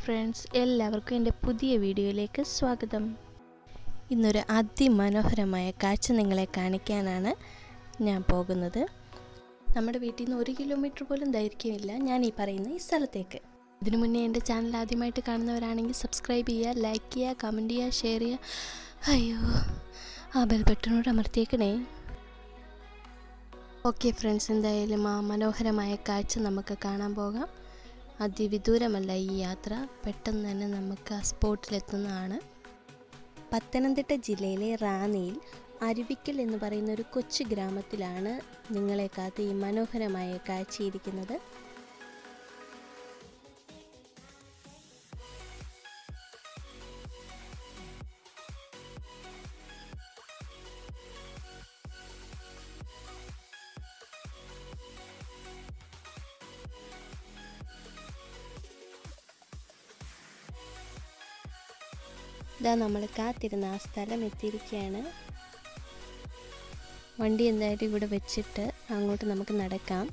friends എല്ലാവർക്കും എൻ്റെ പുതിയ വീഡിയോയിലേക്ക് സ്വാഗതം ഇന്നൊരു അതിമനോഹരമായ കാഴ്ച നിങ്ങളെ കാണിക്കാനാണ് ഞാൻ പോകുന്നത് നമ്മുടെ വീട്ടിൽ നിന്ന് ഒരു കിലോമീറ്റർ പോലും ദൈർഘ്യമില്ല ഞാൻ ഈ പറയുന്ന ഈ സ്ഥലത്തേക്ക് ഇതിനു മുന്നേ എൻ്റെ ചാനൽ ആദ്യമായിട്ട് കാണുന്നവരാണെങ്കിൽ സബ്സ്ക്രൈബ് ചെയ്യുക ലൈക്ക് ചെയ്യുക കമൻറ്റ് ചെയ്യുക ഷെയർ ചെയ്യുക അയ്യോ ആ ബെൽ ബട്ടണോട് അമർത്തിയേക്കണേ ഓക്കെ ഫ്രണ്ട്സ് എന്തായാലും ആ മനോഹരമായ കാഴ്ച നമുക്ക് കാണാൻ പോകാം അതിവിദൂരമല്ല ഈ യാത്ര പെട്ടെന്ന് തന്നെ നമുക്ക് ആ സ്പോട്ടിലെത്തുന്നതാണ് പത്തനംതിട്ട ജില്ലയിലെ റാന്നിയിൽ അരുവിക്കൽ എന്ന് പറയുന്ന ഒരു കൊച്ചു ഗ്രാമത്തിലാണ് നിങ്ങളെ കാത്ത് ഈ മനോഹരമായ കാഴ്ചയിരിക്കുന്നത് ഇതാ നമ്മൾ കാത്തിരുന്ന ആ സ്ഥലം എത്തിയിരിക്കുകയാണ് വണ്ടി എന്തായാലും ഇവിടെ വെച്ചിട്ട് അങ്ങോട്ട് നമുക്ക് നടക്കാം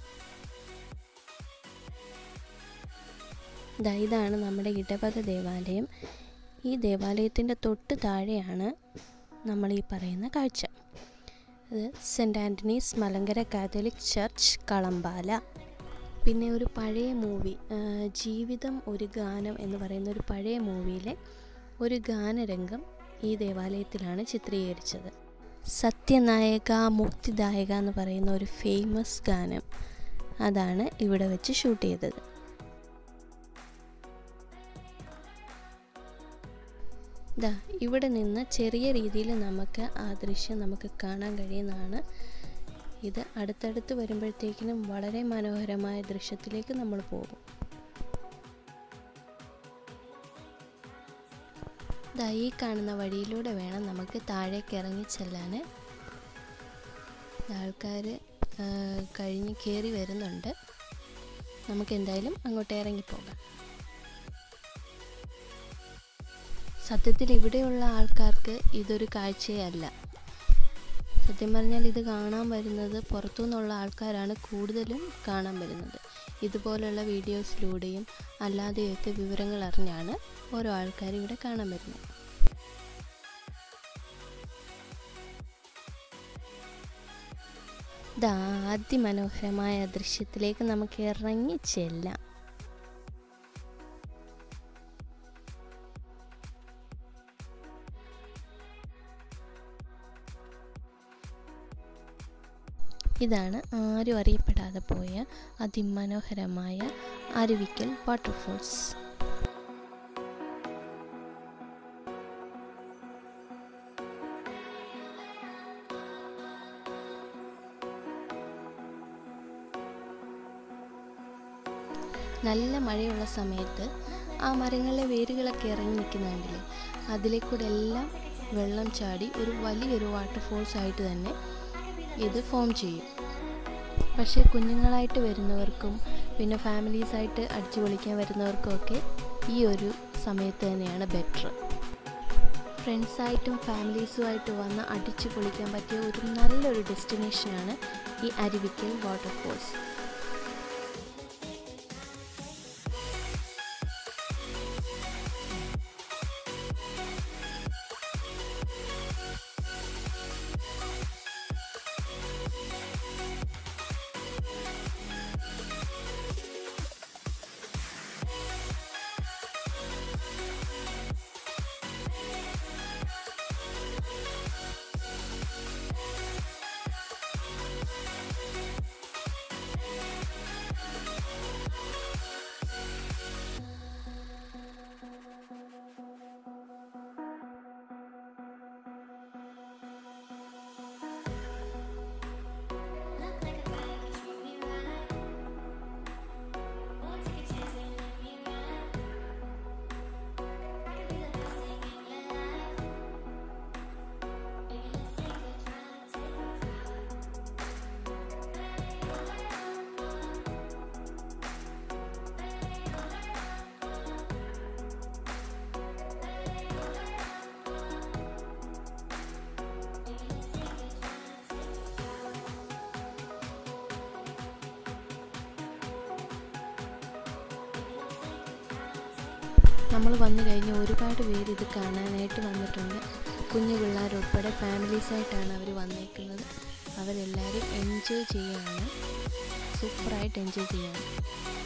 ഇതാ ഇതാണ് നമ്മുടെ ഇടവക ദേവാലയം ഈ ദേവാലയത്തിൻ്റെ തൊട്ട് താഴെയാണ് നമ്മൾ ഈ പറയുന്ന കാഴ്ച ഇത് Saint Antony's Malankara Catholic church Kalambala പിന്നെ ഒരു പഴയ മൂവി ജീവിതം ഒരു ഗാനം എന്ന് പറയുന്ന ഒരു പഴയ മൂവിയിലെ ഒരു ഗാനരംഗം ഈ ദേവാലയത്തിലാണ് ചിത്രീകരിച്ചത് സത്യനായക മുക്തിദായക എന്ന് പറയുന്ന ഒരു ഫേമസ് ഗാനം അതാണ് ഇവിടെ വെച്ച് ഷൂട്ട് ചെയ്തത് ദാ ഇവിടെ നിന്ന് ചെറിയ രീതിയിൽ നമുക്ക് ആ ദൃശ്യം നമുക്ക് കാണാൻ കഴിയുന്നതാണ് ഇത് അടുത്തടുത്ത് വരുമ്പോഴത്തേക്കിനും വളരെ മനോഹരമായ ദൃശ്യത്തിലേക്ക് നമ്മൾ പോകും ദാ ഈ കാണുന്ന വഴിയിലൂടെ വേണം നമുക്ക് താഴേക്ക് ഇറങ്ങി ചെല്ലാൻ ആൾക്കാർ കഴിഞ്ഞ് കയറി വരുന്നുണ്ട് നമുക്ക് എന്തായാലും അങ്ങോട്ട് ഇറങ്ങിപ്പോകാം സത്യത്തിൽ ഇവിടെയുള്ള ആൾക്കാർക്ക് ഇതൊരു കാഴ്ചയേ അല്ല സത്യം പറഞ്ഞാൽ ഇത് കാണാൻ വരുന്നത് പുറത്തുനിന്നുള്ള ആൾക്കാരാണ് കൂടുതലും കാണാൻ വരുന്നത് ഇതുപോലുള്ള വീഡിയോസിലൂടെയും അല്ലാതെയൊക്കെ വിവരങ്ങൾ അറിഞ്ഞാണ് ഓരോ ആൾക്കാരും ഇവിടെ കാണാൻ വരുന്നത് ഇതാ അതിമനോഹരമായ ദൃശ്യത്തിലേക്ക് നമുക്ക് ഇറങ്ങി ചെല്ലാം ഇതാണ് ആരും അറിയപ്പെടാതെ പോയ അതിമനോഹരമായ അരുവിക്കൽ വാട്ടർഫോൾസ് നല്ല മഴയുള്ള സമയത്ത് ആ മരങ്ങളിലെ വേരുകളൊക്കെ ഇറങ്ങി നിൽക്കുന്നുണ്ടല്ലേ അതിലേക്കൂടെ എല്ലാം വെള്ളം ചാടി ഒരു വലിയൊരു വാട്ടർഫോൾസ് ആയിട്ട് തന്നെ ഇത് ഫോം ചെയ്യും പക്ഷേ കുഞ്ഞുങ്ങളായിട്ട് വരുന്നവർക്കും പിന്നെ ഫാമിലീസായിട്ട് അടിച്ചു പൊളിക്കാൻ വരുന്നവർക്കും ഒക്കെ ഈ ഒരു സമയത്ത് തന്നെയാണ് ബെറ്റർ ഫ്രണ്ട്സായിട്ടും ഫാമിലീസുമായിട്ട് വന്ന് അടിച്ചു പൊളിക്കാൻ പറ്റിയ ഒരു നല്ലൊരു ഡെസ്റ്റിനേഷനാണ് ഈ അരുവിക്കൽ വാട്ടർഫോൾസ് നമ്മൾ വന്നു കഴിഞ്ഞ് ഒരുപാട് പേര് ഇത് കാണാനായിട്ട് വന്നിട്ടുണ്ട് കുഞ്ഞു പിള്ളേരുൾപ്പെടെ ഫാമിലീസായിട്ടാണ് അവർ വന്നേക്കുന്നത് അവരെല്ലാവരും എൻജോയ് ചെയ്യുകയാണ് സൂപ്പറായിട്ട് എൻജോയ് ചെയ്യുകയാണ്